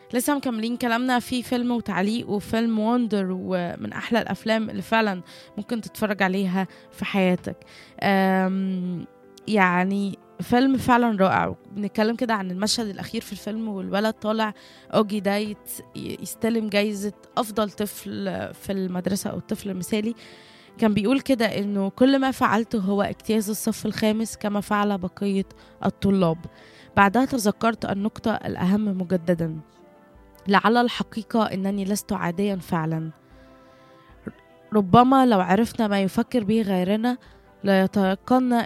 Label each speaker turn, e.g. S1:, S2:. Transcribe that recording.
S1: لسه مكملين كلامنا في فيلم وتعليق وفيلم وندر ومن احلى الافلام اللي فعلا ممكن تتفرج عليها في حياتك أم، يعني فيلم فعلا رائع بنتكلم كده عن المشهد الاخير في الفيلم والولد طالع اوجي ده يت- يستلم جايزه افضل طفل في المدرسه او الطفل المثالي كان بيقول كده انه كل ما فعلته هو اجتياز الصف الخامس كما فعل بقيه الطلاب بعدها تذكرت النقطه الاهم مجددا لعل الحقيقه انني لست عاديا فعلا ربما لو عرفنا ما يفكر به غيرنا لا يتيقن